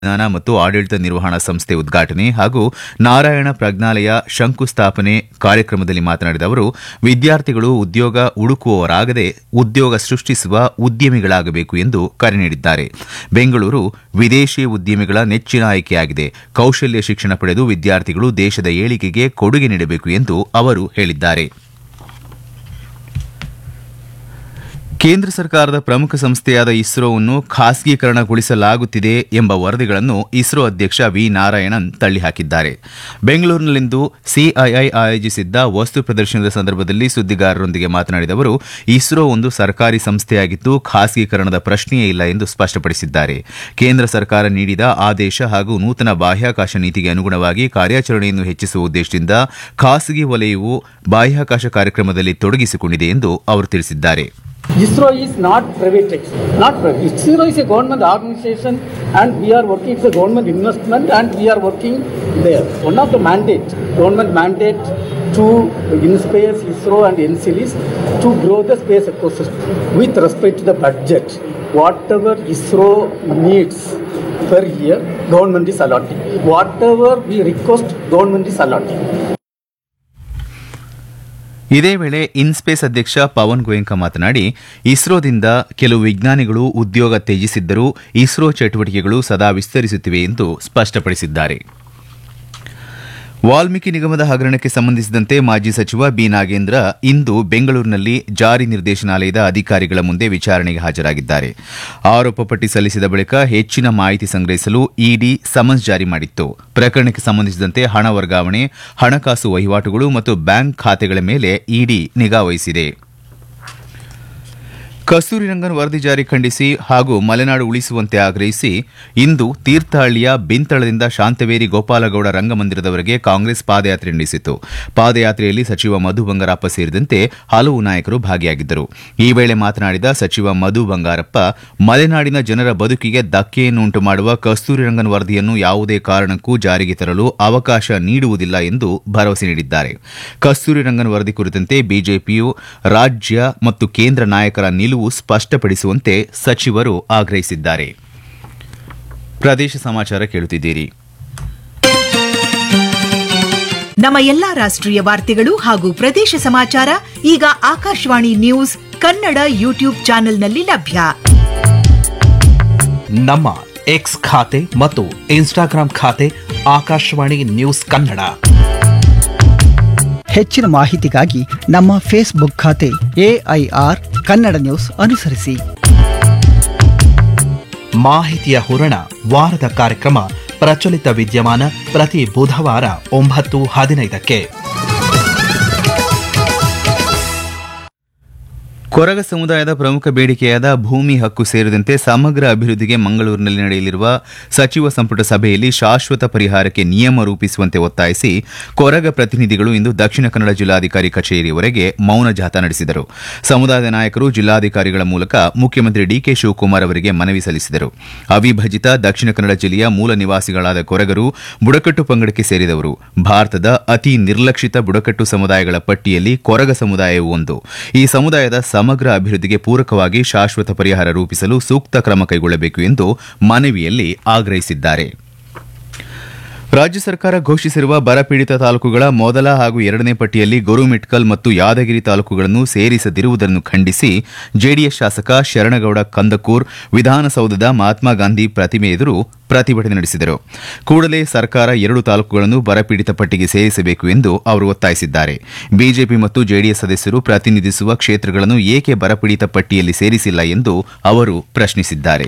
ವಿಜ್ಞಾನ ಮತ್ತು ಆಡಳಿತ ನಿರ್ವಹಣಾ ಸಂಸ್ಥೆ ಉದ್ಘಾಟನೆ ಹಾಗೂ ನಾರಾಯಣ ಪ್ರಜ್ಞಾಲಯ ಶಂಕುಸ್ಥಾಪನೆ ಕಾರ್ಯಕ್ರಮದಲ್ಲಿ ಮಾತನಾಡಿದ ಅವರು ವಿದ್ಯಾರ್ಥಿಗಳು ಉದ್ಯೋಗ ಹುಡುಕುವವರಾಗದೆ ಉದ್ಯೋಗ ಸೃಷ್ಟಿಸುವ ಉದ್ಯಮಿಗಳಾಗಬೇಕು ಎಂದು ಕರೆ ನೀಡಿದ್ದಾರೆ ಬೆಂಗಳೂರು ವಿದೇಶಿ ಉದ್ಯಮಿಗಳ ನೆಚ್ಚಿನ ಆಯ್ಕೆಯಾಗಿದೆ ಕೌಶಲ್ಯ ಶಿಕ್ಷಣ ಪಡೆದು ವಿದ್ಯಾರ್ಥಿಗಳು ದೇಶದ ಏಳಿಗೆಗೆ ಕೊಡುಗೆ ನೀಡಬೇಕು ಎಂದು ಅವರು ಹೇಳಿದ್ದಾರೆ ಕೇಂದ್ರ ಸರ್ಕಾರದ ಪ್ರಮುಖ ಸಂಸ್ಥೆಯಾದ ಇಸ್ರೋವನ್ನು ಖಾಸಗೀಕರಣಗೊಳಿಸಲಾಗುತ್ತಿದೆ ಎಂಬ ವರದಿಗಳನ್ನು ಇಸ್ರೋ ಅಧ್ಯಕ್ಷ ವಿ ನಾರಾಯಣನ್ ತಳ್ಳಿಹಾಕಿದ್ದಾರೆ ಬೆಂಗಳೂರಿನಲ್ಲಿಂದು ಸಿಐಐ ಆಯೋಜಿಸಿದ್ದ ವಸ್ತು ಪ್ರದರ್ಶನದ ಸಂದರ್ಭದಲ್ಲಿ ಸುದ್ದಿಗಾರರೊಂದಿಗೆ ಮಾತನಾಡಿದ ಅವರು ಇಸ್ರೋ ಒಂದು ಸರ್ಕಾರಿ ಸಂಸ್ಥೆಯಾಗಿದ್ದು ಖಾಸಗೀಕರಣದ ಪ್ರಶ್ನೆಯೇ ಇಲ್ಲ ಎಂದು ಸ್ಪಷ್ಟಪಡಿಸಿದ್ದಾರೆ ಕೇಂದ್ರ ಸರ್ಕಾರ ನೀಡಿದ ಆದೇಶ ಹಾಗೂ ನೂತನ ಬಾಹ್ಯಾಕಾಶ ನೀತಿಗೆ ಅನುಗುಣವಾಗಿ ಕಾರ್ಯಾಚರಣೆಯನ್ನು ಹೆಚ್ಚಿಸುವ ಉದ್ದೇಶದಿಂದ ಖಾಸಗಿ ವಲಯವು ಬಾಹ್ಯಾಕಾಶ ಕಾರ್ಯಕ್ರಮದಲ್ಲಿ ತೊಡಗಿಸಿಕೊಂಡಿದೆ ಎಂದು ಅವರು ತಿಳಿಸಿದ್ದಾರೆ ISRO is not private, not private. ISRO is a government organization and we are working, it's a government investment and we are working there. One of the mandate, government mandate to in space, ISRO and NCL is to grow the space ecosystem with respect to the budget. Whatever ISRO needs per year, government is allotting. Whatever we request, government is allotting. ಇದೇ ವೇಳೆ IN-SPACe ಅಧ್ಯಕ್ಷ ಪವನ್ ಗೋಯಂಕ ಮಾತನಾಡಿ ಇಸ್ರೋದಿಂದ ಕೆಲವು ವಿಜ್ಞಾನಿಗಳು ಉದ್ಯೋಗ ತ್ಯಜಿಸಿದ್ದರೂ ಇಸ್ರೋ ಚಟುವಟಿಕೆಗಳು ಸದಾ ವಿಸ್ತರಿಸುತ್ತಿವೆ ಎಂದು ಸ್ಪಷ್ಟಪಡಿಸಿದ್ದಾರೆ ವಾಲ್ಮೀಕಿ ನಿಗಮದ ಹಗರಣಕ್ಕೆ ಸಂಬಂಧಿಸಿದಂತೆ ಮಾಜಿ ಸಚಿವ ಬಿ ನಾಗೇಂದ್ರ ಇಂದು ಬೆಂಗಳೂರಿನಲ್ಲಿ ಜಾರಿ ನಿರ್ದೇಶನಾಲಯದ ಅಧಿಕಾರಿಗಳ ಮುಂದೆ ವಿಚಾರಣೆಗೆ ಹಾಜರಾಗಿದ್ದಾರೆ ಆರೋಪ ಪಟ್ಟಿ ಸಲ್ಲಿಸಿದ ಬಳಿಕ ಹೆಚ್ಚಿನ ಮಾಹಿತಿ ಸಂಗ್ರಹಿಸಲು ಇಡಿ ಸಮನ್ಸ್ ಜಾರಿ ಮಾಡಿತ್ತು ಪ್ರಕರಣಕ್ಕೆ ಸಂಬಂಧಿಸಿದಂತೆ ಹಣ ವರ್ಗಾವಣೆ ಹಣಕಾಸು ವಹಿವಾಟುಗಳು ಮತ್ತು ಬ್ಯಾಂಕ್ ಖಾತೆಗಳ ಮೇಲೆ ಇಡಿ ನಿಗಾ ವಹಿಸಿದೆ ಕಸ್ತೂರಿ ರಂಗನ್ ವರದಿ ಜಾರಿ ಖಂಡಿಸಿ ಹಾಗೂ ಮಲೆನಾಡು ಉಳಿಸುವಂತೆ ಆಗ್ರಹಿಸಿ ಇಂದು ತೀರ್ಥಹಳ್ಳಿಯ ಬಿಂತಳದಿಂದ ಶಾಂತವೇರಿ ಗೋಪಾಲಗೌಡ ರಂಗಮಂದಿರದವರೆಗೆ ಕಾಂಗ್ರೆಸ್ ಪಾದಯಾತ್ರೆ ನಡೆಸಿತು ಪಾದಯಾತ್ರೆಯಲ್ಲಿ ಸಚಿವ ಮಧು ಬಂಗಾರಪ್ಪ ಸೇರಿದಂತೆ ಹಲವು ನಾಯಕರು ಭಾಗಿಯಾಗಿದ್ದರು ಈ ವೇಳೆ ಮಾತನಾಡಿದ ಸಚಿವ ಮಧು ಬಂಗಾರಪ್ಪ ಮಲೆನಾಡಿನ ಜನರ ಬದುಕಿಗೆ ಧಕ್ಕೆಯನ್ನುಂಟು ಮಾಡುವ ಕಸ್ತೂರಿ ರಂಗನ್ ವರದಿಯನ್ನು ಯಾವುದೇ ಕಾರಣಕ್ಕೂ ಜಾರಿಗೆ ತರಲು ಅವಕಾಶ ನೀಡುವುದಿಲ್ಲ ಎಂದು ಭರವಸೆ ನೀಡಿದ್ದಾರೆ ಕಸ್ತೂರಿ ರಂಗನ್ ವರದಿ ಕುರಿತಂತೆ ಬಿಜೆಪಿಯು ರಾಜ್ಯ ಮತ್ತು ಕೇಂದ್ರ ನಾಯಕರ ನಿಲುವು ಸ್ಪಷ್ಟಪಡಿಸುವಂತೆ ಸಚಿವರು ಆಗ್ರಹಿಸಿದ್ದಾರೆ ಪ್ರದೇಶ ಸಮಾಚಾರ ಕೇಳುತ್ತಿದ್ದೀರಿ ನಮ್ಮ ಎಲ್ಲಾ ರಾಷ್ಟ್ರೀಯ ವಾರ್ತೆಗಳು ಹಾಗೂ ಪ್ರದೇಶ ಸಮಾಚಾರ ಈಗ ಆಕಾಶವಾಣಿ ನ್ಯೂಸ್ ಕನ್ನಡ ಯೂಟ್ಯೂಬ್ ಚಾನೆಲ್ನಲ್ಲಿ ಲಭ್ಯ ನಮ್ಮ ಎಕ್ಸ್ ಖಾತೆ ಮತ್ತು ಇನ್ಸ್ಟಾಗ್ರಾಂ ಖಾತೆ ಆಕಾಶವಾಣಿ ನ್ಯೂಸ್ ಕನ್ನಡ ಹೆಚ್ಚಿನ ಮಾಹಿತಿಗಾಗಿ ನಮ್ಮ ಫೇಸ್ಬುಕ್ ಖಾತೆ ಎಐಆರ್ ಕನ್ನಡ ನ್ಯೂಸ್ ಅನುಸರಿಸಿ ಮಾಹಿತಿಯ ಹೂರಣ ವಾರದ ಕಾರ್ಯಕ್ರಮ ಪ್ರಚಲಿತ ವಿದ್ಯಮಾನ ಪ್ರತಿ ಬುಧವಾರ ಒಂಬತ್ತು ಹದಿನೈದಕ್ಕೆ ಕೊರಗ ಸಮುದಾಯದ ಪ್ರಮುಖ ಬೇಡಿಕೆಯಾದ ಭೂಮಿ ಹಕ್ಕು ಸೇರಿದಂತೆ ಸಮಗ್ರ ಅಭಿವೃದ್ಧಿಗೆ ಮಂಗಳೂರಿನಲ್ಲಿ ನಡೆಯಲಿರುವ ಸಚಿವ ಸಂಪುಟ ಸಭೆಯಲ್ಲಿ ಶಾಶ್ವತ ಪರಿಹಾರಕ್ಕೆ ನಿಯಮ ರೂಪಿಸುವಂತೆ ಒತ್ತಾಯಿಸಿ ಕೊರಗ ಪ್ರತಿನಿಧಿಗಳು ಇಂದು ದಕ್ಷಿಣ ಕನ್ನಡ ಜಿಲ್ಲಾಧಿಕಾರಿ ಕಚೇರಿಯವರೆಗೆ ಮೌನ ಜಾಥಾ ನಡೆಸಿದರು ಸಮುದಾಯದ ನಾಯಕರು ಜಿಲ್ಲಾಧಿಕಾರಿಗಳ ಮೂಲಕ ಮುಖ್ಯಮಂತ್ರಿ ಡಿಕೆ ಶಿವಕುಮಾರ್ ಅವರಿಗೆ ಮನವಿ ಸಲ್ಲಿಸಿದರು ಅವಿಭಜಿತ ದಕ್ಷಿಣ ಕನ್ನಡ ಜಿಲ್ಲೆಯ ಮೂಲ ನಿವಾಸಿಗಳಾದ ಕೊರಗರು ಬುಡಕಟ್ಟು ಪಂಗಡಕ್ಕೆ ಸೇರಿದವರು ಭಾರತದ ಅತಿ ನಿರ್ಲಕ್ಷಿತ ಬುಡಕಟ್ಟು ಸಮುದಾಯಗಳ ಪಟ್ಟಿಯಲ್ಲಿ ಕೊರಗ ಸಮುದಾಯವೂ ಒಂದು ಈ ಸಮುದಾಯದ ಸಮಗ್ರ ಅಭಿವೃದ್ಧಿಗೆ ಪೂರಕವಾಗಿ ಶಾಶ್ವತ ಪರಿಹಾರ ರೂಪಿಸಲು ಸೂಕ್ತ ಕ್ರಮ ಕೈಗೊಳ್ಳಬೇಕು ಎಂದು ಮನವಿಯಲ್ಲಿ ಆಗ್ರಹಿಸಿದ್ದಾರೆ ರಾಜ್ಯ ಸರ್ಕಾರ ಘೋಷಿಸಿರುವ ಬರಪೀಡಿತ ತಾಲೂಕುಗಳ ಮೊದಲ ಹಾಗೂ ಎರಡನೇ ಪಟ್ಟಿಯಲ್ಲಿ ಗುರುಮಿಟ್ಕಲ್ ಮತ್ತು ಯಾದಗಿರಿ ತಾಲೂಕುಗಳನ್ನು ಸೇರಿಸದಿರುವುದನ್ನು ಖಂಡಿಸಿ ಜೆಡಿಎಸ್ ಶಾಸಕ ಶರಣಗೌಡ ಕಂದಕೂರ್ ವಿಧಾನಸೌಧದ ಮಹಾತ್ಮ ಗಾಂಧಿ ಪ್ರತಿಮೆ ಎದುರು ಪ್ರತಿಭಟನೆ ನಡೆಸಿದರು ಕೂಡಲೇ ಸರ್ಕಾರ ಎರಡು ತಾಲೂಕುಗಳನ್ನು ಬರಪೀಡಿತ ಪಟ್ಟಿಗೆ ಸೇರಿಸಬೇಕು ಎಂದು ಅವರು ಒತ್ತಾಯಿಸಿದ್ದಾರೆ ಬಿಜೆಪಿ ಮತ್ತು ಜೆಡಿಎಸ್ ಸದಸ್ಯರು ಪ್ರತಿನಿಧಿಸುವ ಕ್ಷೇತ್ರಗಳನ್ನು ಏಕೆ ಬರಪೀಡಿತ ಪಟ್ಟಿಯಲ್ಲಿ ಸೇರಿಸಿಲ್ಲ ಎಂದು ಅವರು ಪ್ರಶ್ನಿಸಿದ್ದಾರೆ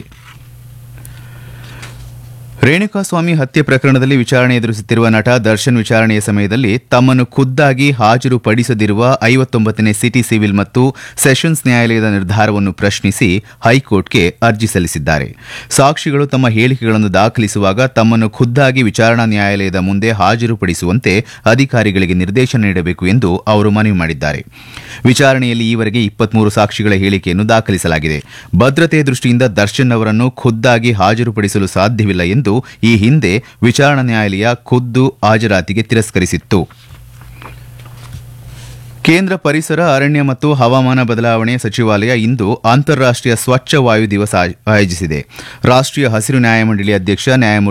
ರೇಣುಕಾಸ್ವಾಮಿ ಹತ್ಯೆ ಪ್ರಕರಣದಲ್ಲಿ ವಿಚಾರಣೆ ಎದುರಿಸುತ್ತಿರುವ ನಟ ದರ್ಶನ್ ವಿಚಾರಣೆಯ ಸಮಯದಲ್ಲಿ ತಮ್ಮನ್ನು ಖುದ್ದಾಗಿ ಹಾಜರುಪಡಿಸದಿರುವ ಐವತ್ತೊಂಬತ್ತನೇ ಸಿಟಿ ಸಿವಿಲ್ ಮತ್ತು ಸೆಷನ್ಸ್ ನ್ಯಾಯಾಲಯದ ನಿರ್ಧಾರವನ್ನು ಪ್ರಶ್ನಿಸಿ ಹೈಕೋರ್ಟ್ಗೆ ಅರ್ಜಿ ಸಲ್ಲಿಸಿದ್ದಾರೆ ಸಾಕ್ಷಿಗಳು ತಮ್ಮ ಹೇಳಿಕೆಗಳನ್ನು ದಾಖಲಿಸುವಾಗ ತಮ್ಮನ್ನು ಖುದ್ದಾಗಿ ವಿಚಾರಣಾ ನ್ಯಾಯಾಲಯದ ಮುಂದೆ ಹಾಜರುಪಡಿಸುವಂತೆ ಅಧಿಕಾರಿಗಳಿಗೆ ನಿರ್ದೇಶನ ನೀಡಬೇಕು ಎಂದು ಅವರು ಮನವಿ ಮಾಡಿದ್ದಾರೆ ವಿಚಾರಣೆಯಲ್ಲಿ ಈವರೆಗೆ ಇಪ್ಪತ್ಮೂರು ಸಾಕ್ಷಿಗಳ ಹೇಳಿಕೆಯನ್ನು ದಾಖಲಿಸಲಾಗಿದೆ ಭದ್ರತೆಯ ದೃಷ್ಟಿಯಿಂದ ದರ್ಶನ್ ಅವರನ್ನು ಖುದ್ದಾಗಿ ಹಾಜರುಪಡಿಸಲು ಸಾಧ್ಯವಿಲ್ಲ ಎಂದು ಈ ಹಿಂದೆ ವಿಚಾರಣಾ ನ್ಯಾಯಾಲಯ ಖುದ್ದು ಹಾಜರಾತಿಗೆ ತಿರಸ್ಕರಿಸಿತ್ತು ಕೇಂದ್ರ ಪರಿಸರ ಅರಣ್ಯ ಮತ್ತು ಹವಾಮಾನ ಬದಲಾವಣೆ ಸಚಿವಾಲಯ ಇಂದು ಅಂತಾರಾಷ್ಟೀಯ ಸ್ವಚ್ಛ ವಾಯು ದಿವಸ ಆಯೋಜಿಸಿದೆ ರಾಷ್ಟೀಯ ಹಸಿರು ನ್ಯಾಯಮಂಡಳಿ ಅಧ್ಯಕ್ಷ ನ್ಯಾಯಮೂರ್ತಿ